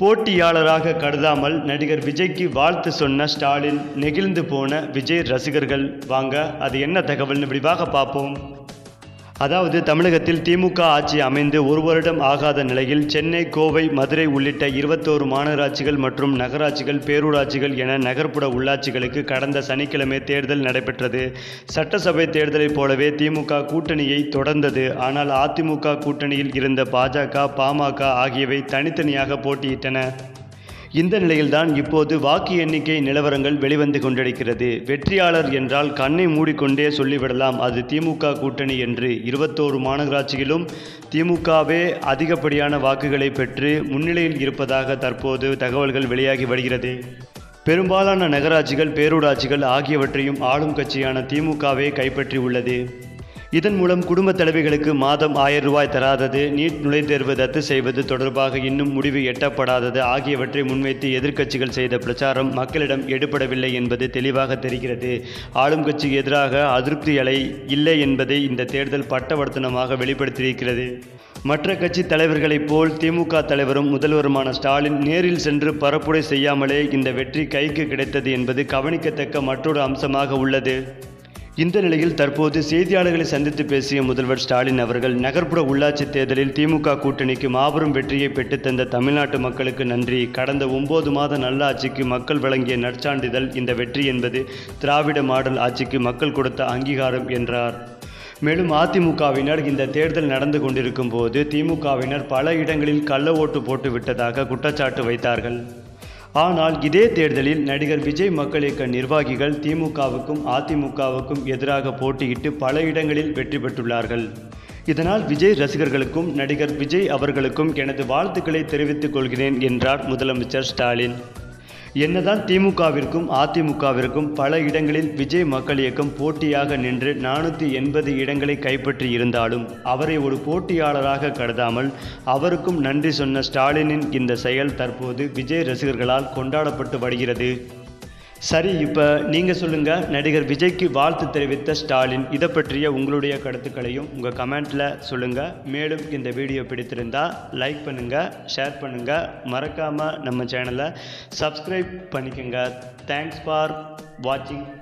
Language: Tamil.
போட்டியாளராக கருதாமல் நடிகர் விஜய்க்கு வாழ்த்து சொன்ன ஸ்டாலின் நெகிழ்ந்து போன விஜய் ரசிகர்கள் வாங்க அது என்ன தகவல்னு விரிவாக பார்ப்போம் அதாவது தமிழகத்தில் திமுக ஆட்சி அமைந்து ஒரு வருடம் ஆகாத நிலையில் சென்னை கோவை மதுரை உள்ளிட்ட இருபத்தோரு மாநகராட்சிகள் மற்றும் நகராட்சிகள் பேரூராட்சிகள் என நகர்ப்புற உள்ளாட்சிகளுக்கு கடந்த சனிக்கிழமை தேர்தல் நடைபெற்றது சட்டசபை தேர்தலைப் போலவே திமுக கூட்டணியை தொடர்ந்தது ஆனால் அதிமுக கூட்டணியில் இருந்த பாஜக பாமக ஆகியவை தனித்தனியாக போட்டியிட்டன இந்த நிலையில்தான் இப்போது வாக்கு எண்ணிக்கை நிலவரங்கள் வெளிவந்து கொண்டிருக்கிறது வெற்றியாளர் என்றால் கண்ணை மூடிக்கொண்டே சொல்லிவிடலாம் அது திமுக கூட்டணி என்று இருபத்தோரு மாநகராட்சியிலும் திமுகவே அதிகப்படியான வாக்குகளை பெற்று முன்னிலையில் இருப்பதாக தற்போது தகவல்கள் வெளியாகி வருகிறது பெரும்பாலான நகராட்சிகள் பேரூராட்சிகள் ஆகியவற்றையும் ஆளும் கட்சியான திமுகவே கைப்பற்றி உள்ளது இதன் மூலம் குடும்ப தலைவிகளுக்கு மாதம் ஆயிரம் ரூபாய் தராதது நீட் நுழைத்தேர்வு ரத்து செய்வது தொடர்பாக இன்னும் முடிவு எட்டப்படாதது ஆகியவற்றை முன்வைத்து எதிர்க்கட்சிகள் செய்த பிரச்சாரம் மக்களிடம் எடுபடவில்லை என்பது தெளிவாக தெரிகிறது ஆளும் கட்சிக்கு எதிராக அதிருப்தி அலை இல்லை என்பதை இந்த தேர்தல் பட்டவர்த்தனமாக வெளிப்படுத்தியிருக்கிறது மற்ற கட்சி தலைவர்களைப் போல் திமுக தலைவரும் முதல்வருமான ஸ்டாலின் நேரில் சென்று பரப்புரை செய்யாமலே இந்த வெற்றி கைக்கு கிடைத்தது என்பது கவனிக்கத்தக்க மற்றொரு அம்சமாக உள்ளது இந்த நிலையில் தற்போது செய்தியாளர்களை சந்தித்து பேசிய முதல்வர் ஸ்டாலின் அவர்கள் நகர்ப்புற உள்ளாட்சி தேர்தலில் திமுக கூட்டணிக்கு மாபெரும் வெற்றியை பெற்றுத்தந்த தமிழ்நாட்டு மக்களுக்கு நன்றி கடந்த ஒன்பது மாத நல்லாட்சிக்கு மக்கள் வழங்கிய நற்சான்றிதழ் இந்த வெற்றி என்பது திராவிட மாடல் ஆட்சிக்கு மக்கள் கொடுத்த அங்கீகாரம் என்றார் மேலும் அதிமுகவினர் இந்த தேர்தல் நடந்து கொண்டிருக்கும் போது திமுகவினர் பல இடங்களில் கள்ள ஓட்டு போட்டு விட்டதாக குற்றச்சாட்டு வைத்தார்கள் ஆனால் இதே தேர்தலில் நடிகர் விஜய் மக்கள் இயக்க நிர்வாகிகள் திமுகவுக்கும் அதிமுகவுக்கும் எதிராக போட்டியிட்டு பல இடங்களில் வெற்றி பெற்றுள்ளார்கள் இதனால் விஜய் ரசிகர்களுக்கும் நடிகர் விஜய் அவர்களுக்கும் எனது வாழ்த்துக்களை தெரிவித்துக் கொள்கிறேன் என்றார் முதலமைச்சர் ஸ்டாலின் என்னதான் திமுகவிற்கும் அதிமுகவிற்கும் பல இடங்களில் விஜய் மக்கள் இயக்கம் போட்டியாக நின்று நானூற்றி எண்பது இடங்களை கைப்பற்றி இருந்தாலும் அவரை ஒரு போட்டியாளராக கருதாமல் அவருக்கும் நன்றி சொன்ன ஸ்டாலினின் இந்த செயல் தற்போது விஜய் ரசிகர்களால் கொண்டாடப்பட்டு வருகிறது சரி இப்போ நீங்கள் சொல்லுங்கள் நடிகர் விஜய்க்கு வாழ்த்து தெரிவித்த ஸ்டாலின் இதை பற்றிய உங்களுடைய கருத்துக்களையும் உங்கள் கமெண்ட்டில் சொல்லுங்கள் மேலும் இந்த வீடியோ பிடித்திருந்தால் லைக் பண்ணுங்கள் ஷேர் பண்ணுங்கள் மறக்காமல் நம்ம சேனலை சப்ஸ்கிரைப் பண்ணிக்கோங்க தேங்க்ஸ் ஃபார் வாட்சிங்